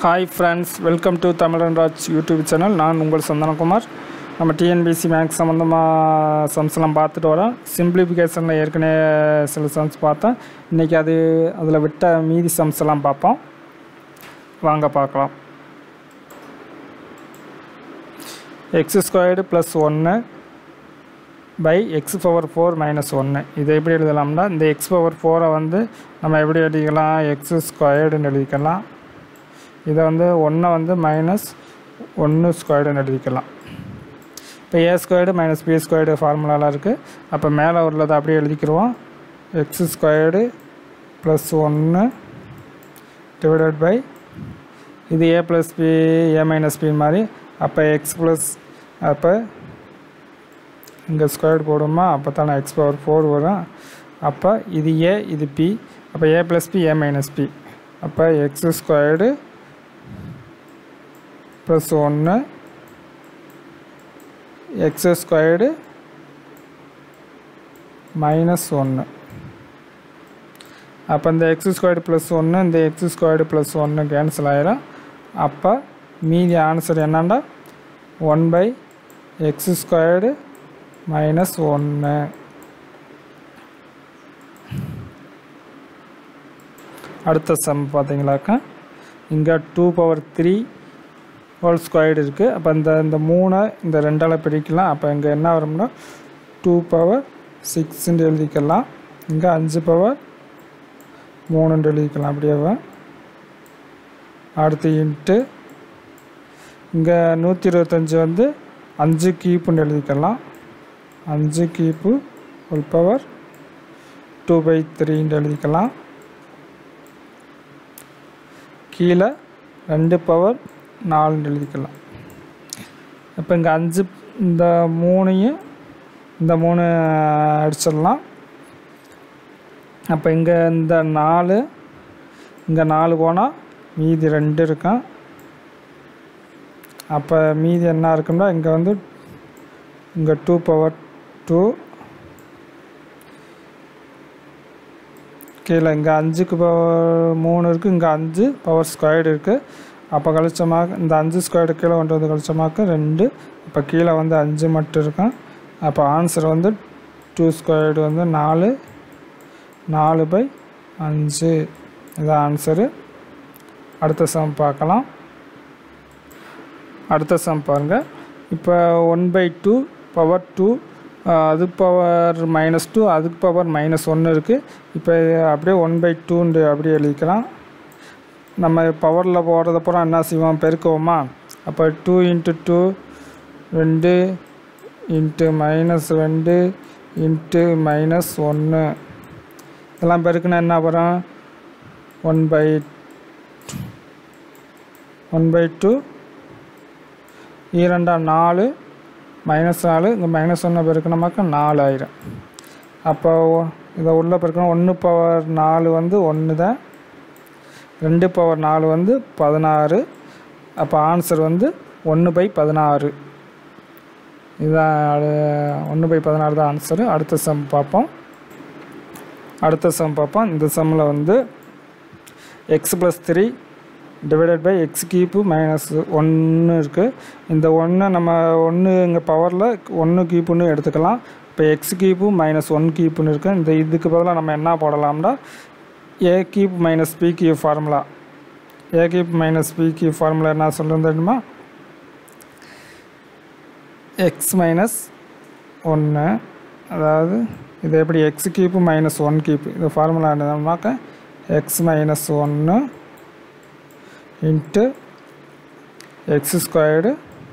hi friends welcome to தமிழன் Raj YouTube channel நான் உங்கள் சந்தனகுமார் நம்ம டிஎன்பிசி மேக்ஸ் சம்மந்தமாக சம்ஸ்லாம் பார்த்துட்டு வரோம் சிம்பிளிஃபிகேஷனில் ஏற்கனவே சில சம்ஸ் பார்த்தோம் இன்றைக்கி அது அதில் விட்ட மீதி சம்ஸ் எல்லாம் பார்ப்போம் வாங்க பார்க்கலாம் எக்ஸ் ஸ்கொயர்டு ப்ளஸ் ஒன்று by x power four minus ஒன்று இதை எப்படி எழுதலாம்னா இந்த எக்ஸ் பவர் ஃபோரை வந்து நம்ம எப்படி எழுதிக்கலாம் எக்ஸ் ஸ்கொயர்டுன்னு எழுதிக்கலாம் இதை வந்து ஒன்றை வந்து மைனஸ் ஒன்று ஸ்கொயர்டுன்னு எழுதிக்கலாம் இப்போ a squared minus b squared ஃபார்முலாலாம் இருக்குது அப்போ மேலே உள்ளதை அப்படியே எழுதிக்கிடுவோம் எக்ஸ் ஸ்கொயர்டு ப்ளஸ் ஒன்று டிவைடட் பை இது a plus b a minus b மாதிரி அப்போ எக்ஸ் ப்ளஸ் அப்போ இங்கே ஸ்கொயர்டு போடுமா அப்போ தான் எக்ஸ் பவர் ஃபோர் வரும் அப்போ இது ஏ இது பி அப்போ a plus b a minus b அப்போ எக்ஸ் ஸ்கொயர்டு ப்ளஸ் ஒன்று எக்ஸ் ஸ்கொயர்டு மைனஸ் ஒன்று அப்போ இந்த எக்ஸ் ஸ்கொயர்டு ப்ளஸ் ஒன்று இந்த எக்ஸ் ஸ்கொயர்டு ப்ளஸ் ஒன்று கேன்சல் ஆயிரும் அப்போ மீதி ஆன்சர் என்னண்டா one by x squared minus ஒன்று அடுத்த சம் பார்த்தீங்களாக்கா இங்கே two power three whole squared இருக்குது அப்போ இந்த இந்த மூணை இந்த ரெண்டால் பிரிக்கலாம் அப்போ இங்கே என்ன வரும்னா டூ பவர் சிக்ஸ்ன்னு எழுதிக்கலாம் இங்கே அஞ்சு பவர் மூணுன்னு எழுதிக்கலாம் அப்படியே அடுத்து இன்ட்டு இங்கே நூற்றி இருபத்தஞ்சி வந்து அஞ்சு கீப்புன்னு எழுதிக்கலாம் அஞ்சு cube whole power two by த்ரீன்னு எழுதிக்கலாம் கீழே ரெண்டு பவர் நாலுன்னு எழுதிக்கலாம் இப்போ இங்கே அஞ்சு இந்த மூணையும் இந்த மூணு அடிச்சிடலாம் அப்போ இங்கே இந்த நாலு இங்கே நாலு போனால் மீதி ரெண்டு இருக்கும் அப்போ மீதி என்ன இருக்குன்னா இங்கே வந்து இங்கே டூ பவர் டூ கீழே இங்கே அஞ்சுக்கு பவர் மூணு இருக்குது இங்கே அஞ்சு பவர் ஸ்கொயர்டு இருக்குது அப்போ கழிச்சமாக இந்த அஞ்சு ஸ்கொயர்டு கீழே கொண்டு வந்து கழிச்சமாக்க ரெண்டு இப்போ கீழே வந்து அஞ்சு மட்டும் இருக்கும் அப்போ ஆன்சர் வந்து டூ ஸ்கொயர்டு வந்து நாலு நாலு பை அஞ்சு இதான் ஆன்சரு அடுத்த சம் பார்க்கலாம் அடுத்த சம் பாருங்கள் இப்போ one by two power two அது பவர் மைனஸ் டூ அதுக்கு பவர் மைனஸ் ஒன்று இருக்குது இப்போ அப்படியே ஒன் பை டூன்னு அப்படியே எழுதிக்கலாம் நம்ம பவரில் போடுறதப்புறம் என்ன செய்வோம் பெருக்குவோமா அப்போ டூ இன்ட்டு டூ ரெண்டு இன்ட்டு மைனஸ் ரெண்டு இன்ட்டு மைனஸ் ஒன்று இதெல்லாம் பெருக்குனா என்ன வரும் one by one by two இரண்டா நாலு மைனஸ் நாலு இங்கே மைனஸ் ஒன்று பெருக்கணுமாக்கா நாலு ஆயிரும் அப்போ இதை உள்ளே பெருக்கணும் ஒன்று பவர் நாலு வந்து ஒன்று தான் ரெண்டு பவர் நாலு வந்து பதினாறு அப்போ ஆன்சர் வந்து ஒன்று பை பதினாறு இதுதான் ஒன்று பை பதினாறு தான் ஆன்சரு அடுத்த சம் பார்ப்போம் அடுத்த சம் பார்ப்போம் இந்த சம்மில் வந்து x plus three divided by x cube minus ஒன்று இருக்குது இந்த ஒன்று நம்ம ஒன்று இங்கே பவரில் ஒன்று கீப்புன்னு எடுத்துக்கலாம் இப்போ எக்ஸ் கீப்பு மைனஸ் ஒன் கீப்புன்னு இருக்குது இந்த இதுக்கு பதிலாக நம்ம என்ன போடலாம்னா a cube minus b cube formula a cube minus b cube formula என்ன சொல்கிறது தெரியுமா எக்ஸ் மைனஸ் ஒன்று அதாவது இது எப்படி x cube minus one cube இது ஃபார்முலா என்னமாக்க எக்ஸ் மைனஸ் ஒன்று இன்ட்டு எக்ஸ் ஸ்கொயர்டு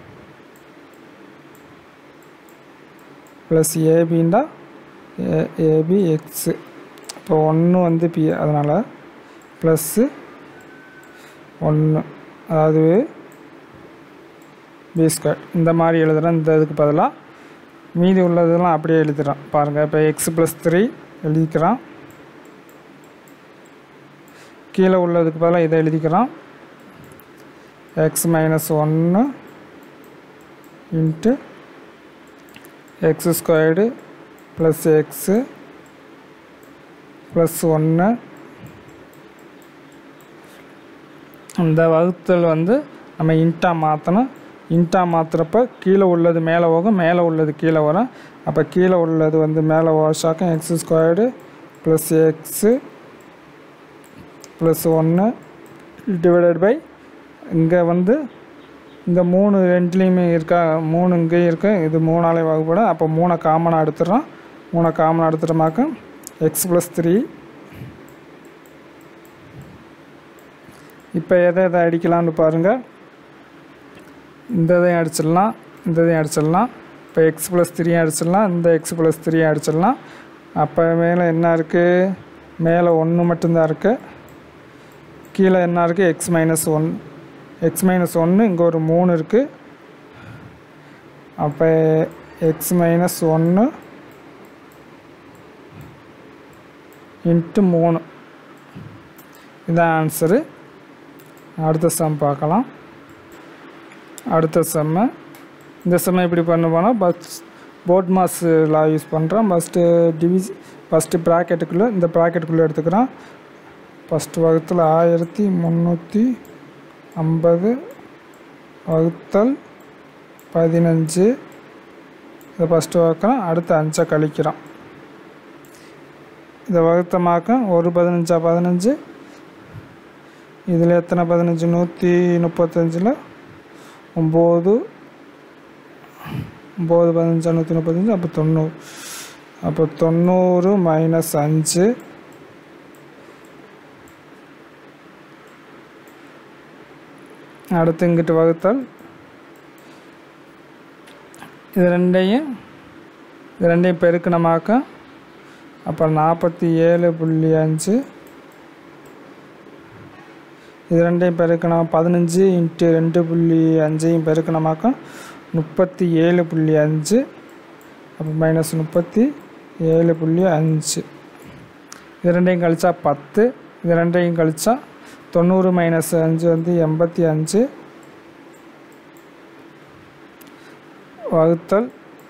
ப்ளஸ் ஏபின்னா ஏபி எக்ஸு இப்போ ஒன்று வந்து பி அதனால் ப்ளஸ்ஸு ஒன்று அதாவது பி ஸ்கொயர் இந்த மாதிரி எழுதுகிறேன் இந்த இதுக்கு பதிலாக மீதி உள்ளதெல்லாம் அப்படியே எழுதுகிறோம் பாருங்கள் இப்போ எக்ஸ் ப்ளஸ் த்ரீ எழுதிக்கிறோம் கீழே உள்ளதுக்கு பதிலாக இதை எழுதிக்கிறோம் எக்ஸ் மைனஸ் ஒன்று into x squared plus x plus ஒன்று இந்த வகுத்தல் வந்து நம்ம இன்ட்டாக மாற்றணும் இன்ட்டாக மாற்றுறப்ப கீழே உள்ளது மேலே போகும் மேலே உள்ளது கீழே வரும் அப்போ கீழே உள்ளது வந்து மேலே வாஷாக்கும் x squared plus x plus ஒன்று டிவைடட் பை இங்கே வந்து இந்த மூணு ரெண்டுலேயுமே இருக்கா மூணு இங்கேயும் இருக்கு இது மூணாலே வகுப்படும் அப்போ மூணை காமனாக எடுத்துடுறோம் மூணை காமனாக எடுத்துட்டோமாக்க எக்ஸ் ப்ளஸ் த்ரீ இப்போ எதை எதை அடிக்கலாம்னு பாருங்கள் இந்த இதையும் அடிச்சிடலாம் இந்த இதையும் அடிச்சிடலாம் இப்போ எக்ஸ் ப்ளஸ் த்ரீ அடிச்சிடலாம் இந்த எக்ஸ் ப்ளஸ் த்ரீ அடிச்சிடலாம் அப்போ மேலே என்ன இருக்குது மேலே ஒன்று மட்டும்தான் இருக்குது கீழே என்ன இருக்குது x minus one x minus ஒன்று இங்கே ஒரு மூணு இருக்குது அப்போ எக்ஸ் மைனஸ் ஒன்று இன்ட்டு மூணு இதான் ஆன்சரு அடுத்த சம் பார்க்கலாம் அடுத்த செம்மு இந்த செம்மை எப்படி பண்ணுவோன்னா BODMAS law use பண்ணுறோம் ஃபஸ்ட்டு டிவிஸ் ஃபஸ்ட்டு ப்ராக்கெட்டுக்குள்ளே இந்த ப்ராக்கெட்டுக்குள்ளே எடுத்துக்கிறோம் ஃபஸ்ட்டு வகுத்தில் ஆயிரத்தி முந்நூற்றி ஐம்பது வகுத்தல் பதினஞ்சு இதை ஃபஸ்ட்டு வகுக்கிறோம் அடுத்து அஞ்சை கழிக்கிறோம் இதை வகுத்தமாக்க ஒரு பதினஞ்சா பதினஞ்சு இதில் எத்தனை பதினஞ்சு நூற்றி முப்பத்தஞ்சில் ஒம்பது ஒம்பது பதினஞ்சா நூற்றி முப்பத்தஞ்சு அப்போ தொண்ணூறு அப்போ தொண்ணூறு மைனஸ் அஞ்சு அடுத்து இங்கிட்டு வகுத்தல் இது ரெண்டையும் இது ரெண்டையும் பெருக்கணமாக்க அப்போ நாற்பத்தி ஏழு புள்ளி அஞ்சு இது ரெண்டையும் பெருக்கணும் பதினஞ்சு இன்ட்டு ரெண்டு புள்ளி அஞ்சையும் பெருக்கணமாக்க முப்பத்தி ஏழு புள்ளி அஞ்சு அப்போ மைனஸ் முப்பத்தி ஏழு புள்ளி அஞ்சு இது ரெண்டையும் கழிச்சா பத்து இது ரெண்டையும் கழிச்சா தொண்ணூறு மைனஸ் அஞ்சு வந்து எண்பத்தி அஞ்சு வகுத்தல்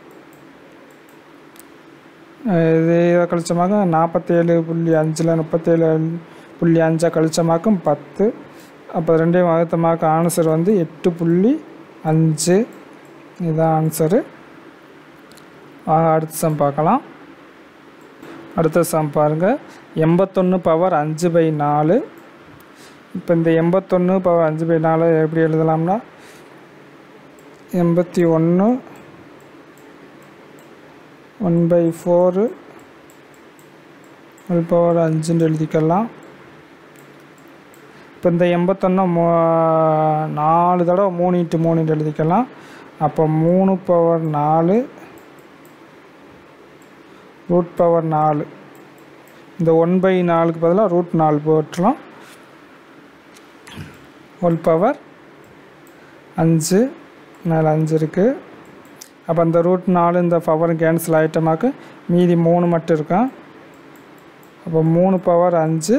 அஹ் இது இதை கழிச்சமாக நாற்பத்தேழு புள்ளி அஞ்சில் முப்பத்தேழு புள்ளி அஞ்சை கழிச்சமாக்கும் பத்து அப்போ ரெண்டையும் வகுத்தமாக்க ஆன்சர் வந்து எட்டு புள்ளி அஞ்சு இதுதான் ஆன்சரு வாங்க அடுத்த சம் பார்க்கலாம் அடுத்த சம் பாருங்கள் எண்பத்தொன்று பவர் அஞ்சு பை நாலு இப்போ இந்த எண்பத்தொன்று பவர் அஞ்சு பை நாலு எப்படி எழுதலாம்னா எண்பத்தி ஒன்று one by four one power அஞ்சுன்னு எழுதிக்கலாம் இப்போ இந்த எண்பத்தொன்று மூ நாலு தடவை மூணு இன்ட்டு மூணுன்னு எழுதிக்கலாம் அப்போ மூணு பவர் நாலு ரூட் பவர் நாலு இந்த ஒன் பை நாலுக்கு பதிலாக ரூட் நாலு போட்டுலாம் ஒன் பவர் அஞ்சு மேலே அஞ்சு இருக்குது அப்போ அந்த ரூட் நாலு இந்த பவர் கேன்சல் ஆகிட்டமாக்கு மீதி மூணு மட்டும் இருக்கும் அப்போ மூணு பவர் அஞ்சு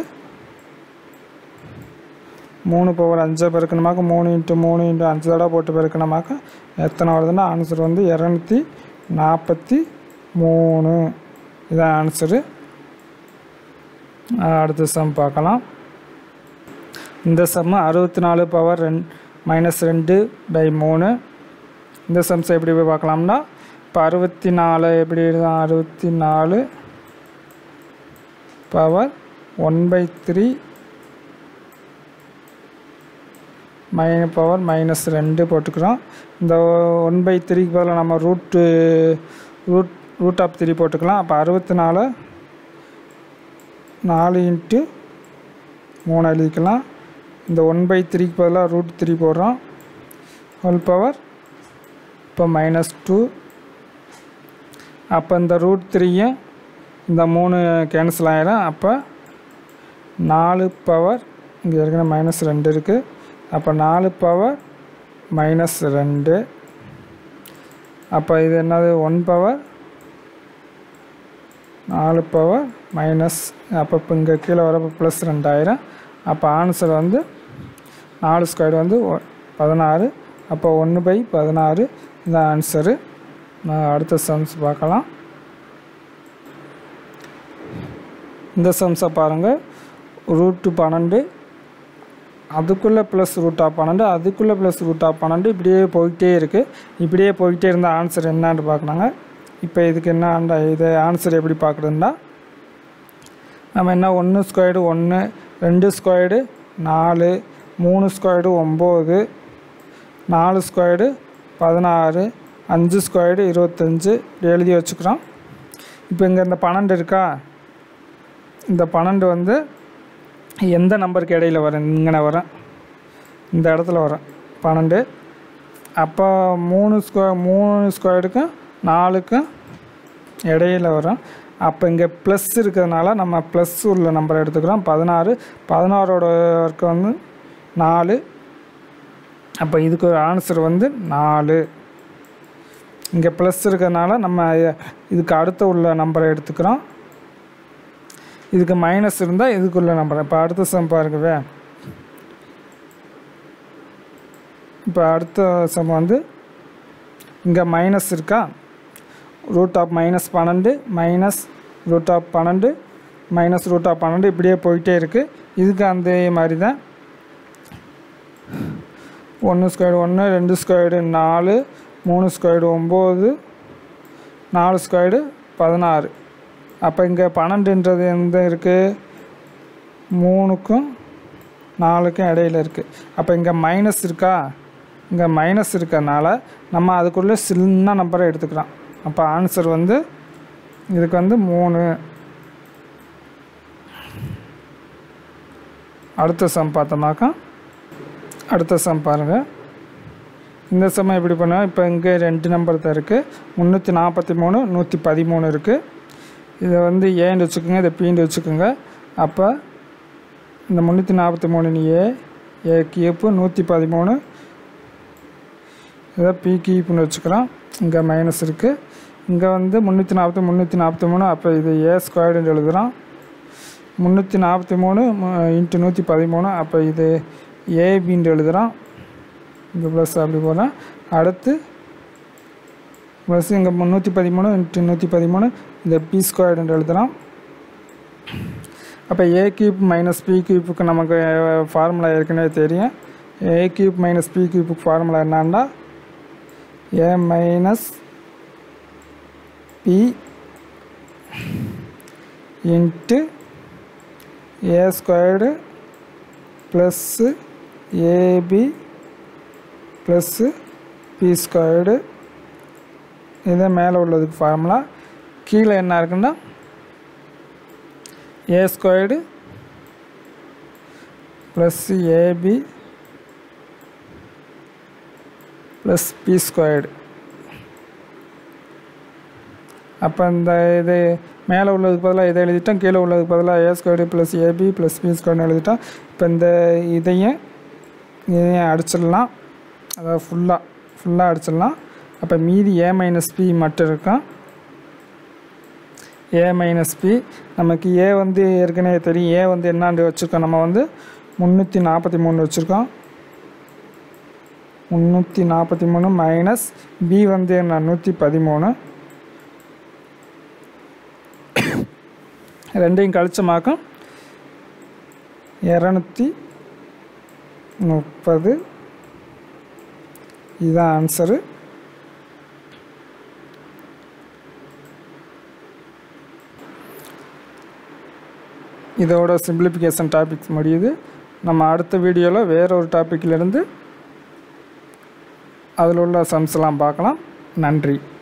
மூணு பவர் அஞ்சை பெருக்கணுமாக்க மூணு இன்ட்டு மூணு இன்ட்டு அஞ்சு தடவை போட்டு பெருக்கணுமாக்க எத்தனை வருதுன்னா ஆன்சர் வந்து இரநூத்தி நாற்பத்தி மூணு இதான் ஆன்சரு அடுத்த சம் பார்க்கலாம் இந்த சம்மு அறுபத்தி நாலு பவர் ரெண் மைனஸ் ரெண்டு பை மூணு இந்த சம்ஸ் எப்படி போய் பார்க்கலாம்னா இப்போ அறுபத்தி நாலு எப்படி எழுதலாம் அறுபத்தி நாலு பவர் ஒன் பை த்ரீ மைன பவர் மைனஸ் ரெண்டு போட்டுக்கிறோம் இந்த ஒன் பை த்ரீக்கு பதிலாக நம்ம root root root of three போட்டுக்கலாம் அப்போ அறுபத்தி நாலு நாலு இன்ட்டு மூணு எழுதிக்கலாம் இந்த ஒன் பை த்ரீக்கு பதிலாக ரூட் த்ரீ போடுறோம் ஹோல் பவர் இப்போ மைனஸ் டூ அப்போ இந்த ரூட் த்ரீயும் இந்த மூணு கேன்சல் ஆகிடும் அப்போ நாலு பவர் இங்கே ஏற்கனவே மைனஸ் ரெண்டு இருக்குது அப்போ நாலு பவர் மைனஸ் ரெண்டு அப்போ இது என்னது ஒன் பவர் நாலு பவர் மைனஸ் அப்போ இப்போ இங்கே கீழே வரப்போ ப்ளஸ் ரெண்டாயிரம் அப்போ ஆன்சர் வந்து நாலு ஸ்கொயர் வந்து ஒ- பதினாறு அப்போ ஒன்று பை பதினாறு இந்த ஆன்சரு நான் அடுத்த சம்ஸ் பார்க்கலாம் இந்த சம்ஸை பாருங்கள் ரூட்டு பன்னெண்டு அதுக்குள்ளே ப்ளஸ் ரூட் ஆஃப் பன்னெண்டு அதுக்குள்ளே ப்ளஸ் ரூட் ஆஃப் பன்னெண்டு இப்படியே போயிட்டே இருக்குது இப்படியே போயிட்டே இருந்த ஆன்சர் என்னான்னு பார்க்கலாங்க இப்போ இதுக்கு என்ன இது ஆன்சர் எப்படி பார்க்குறதுன்னா நம்ம என்ன ஒன்று ஸ்கொயர்டு ஒன்று ரெண்டு ஸ்கொயர்டு நாலு மூணு ஸ்கொயர்டு ஒம்பது நாலு ஸ்கொயர்டு பதினாறு அஞ்சு ஸ்கொயர்டு இருபத்தஞ்சு இப்படி எழுதி வச்சுக்கிறோம் இப்போ இங்கே இந்த பன்னெண்டு இருக்கா இந்த பன்னெண்டு வந்து எந்த நம்பருக்கு இடையில வரும் இங்கே வரேன் இந்த இடத்துல வரேன் பன்னெண்டு அப்போ மூணு ஸ்கொ மூணு ஸ்கொயர்டுக்கும் நாலுக்கும் இடையில வரும் அப்போ இங்கே ப்ளஸ் இருக்கிறதுனால நம்ம ப்ளஸ் உள்ள நம்பர் எடுத்துக்கிறோம் பதினாறு பதினாறோட ஒர்க்கு வந்து நாலு அப்போ இதுக்கு ஆன்சர் வந்து நாலு இங்கே ப்ளஸ் இருக்கிறதுனால நம்ம இதுக்கு அடுத்த உள்ள நம்பரை எடுத்துக்கிறோம் இதுக்கு மைனஸ் இருந்தால் இதுக்குள்ள நம்பர் இப்போ அடுத்த சம் பாருங்கவே இப்போ அடுத்த சம் வந்து இங்கே மைனஸ் இருக்கா ரூட் ஆஃப் மைனஸ் பன்னெண்டு மைனஸ் ரூட் ஆஃப் பன்னெண்டு மைனஸ் ரூட் ஆஃப் பன்னெண்டு இப்படியே போயிட்டே இருக்குது இதுக்கு அந்த மாதிரி தான் ஒன்று ஸ்கொயர்டு ஒன்று ரெண்டு ஸ்கொயர்டு நாலு மூணு ஸ்கொயர்டு ஒம்பது நாலு ஸ்கொயர்டு பதினாறு அப்போ இங்கே பன்னெண்டுன்றது எந்த இருக்குது மூணுக்கும் நாலுக்கும் இடையில இருக்குது அப்போ இங்கே மைனஸ் இருக்கா இங்கே மைனஸ் இருக்கறனால நம்ம அதுக்குள்ளே சின்ன நம்பரை எடுத்துக்கிறோம் அப்போ ஆன்சர் வந்து இதுக்கு வந்து மூணு அடுத்த சம் பார்த்தோமாக்கா அடுத்த சம் பாருங்கள் இந்த சமயம் எப்படி பண்ணுவோம் இப்போ இங்கே ரெண்டு நம்பர் தான் இருக்குது முந்நூற்றி நாற்பத்தி மூணு நூற்றி பதிமூணு இருக்குது இதை வந்து ஏன்னு வச்சுக்கோங்க இதை பீண்டு வச்சுக்கோங்க அப்போ இந்த முந்நூற்றி நாற்பத்தி மூணு ஏ ஏ கியூப்பு நூற்றி பதிமூணு இதை பி கியூப்புன்னு வச்சுக்கிறோம் இங்கே மைனஸ் இருக்குது இங்கே வந்து முந்நூற்றி நாற்பத்தி முந்நூற்றி நாற்பத்தி மூணு அப்போ இது ஏ ஸ்கொயர்டுன்னு எழுதுகிறோம் முந்நூற்றி நாற்பத்தி மூணு இன்ட்டு நூற்றி பதிமூணு அப்போ இது ஏபின்ட்டு எழுதுகிறோம் இங்கே ப்ளஸ் அப்படி போகிறோம் அடுத்து ப்ளஸ் இங்கே முந்நூற்றி பதிமூணு இன்ட்டு நூற்றி பதிமூணு இந்த பி ஸ்கொயர்டுன்னு எழுதுகிறோம் அப்போ ஏ கியூப் மைனஸ் பி கியூப்புக்கு நமக்கு ஃபார்முலா ஏற்கனவே தெரியும் ஏ கியூப் மைனஸ் பி கியூப்புக்கு ஃபார்முலா என்னன்னா a minus b into a squared plus a b plus b squared இதே மேலே உள்ளதுக்கு ஃபார்முலா கீழே என்ன இருக்குன்னா a squared plus a b plus b squared அப்போ இந்த இது மேலே உள்ளதுக்கு பதிலாக இதை எழுதிட்டோம் கீழே உள்ளதுக்கு பதிலாக a squared plus a b plus b ஸ்கொயர்னு எழுதிட்டோம் இப்போ இந்த இதையும் இதையும் அடிச்சிடலாம் அதாவது ஃபுல்லாக ஃபுல்லாக அடிச்சிடலாம் அப்போ மீதி ஏ மைனஸ் பி மட்டும் இருக்கும் ஏ மைனஸ் பி நமக்கு ஏ வந்து ஏற்கனவே தெரியும் ஏ வந்து என்னாண்டு வச்சுருக்கோம் நம்ம வந்து முந்நூற்றி நாற்பத்தி மூணு வச்சுருக்கோம் முந்நூற்றி நாற்பத்தி மூணு மைனஸ் பி வந்து என்ன நூற்றி பதிமூணு ரெண்டையும் கழிச்சமாக்கும் இரநூத்தி முப்பது இதுதான் ஆன்சரு இதோட சிம்பிளிஃபிகேஷன் டாபிக்ஸ் முடியுது நம்ம அடுத்த வீடியோவில் வேற ஒரு டாப்பிக்கிலேருந்து அதில் உள்ள சம்ஸ்லாம் பார்க்கலாம் நன்றி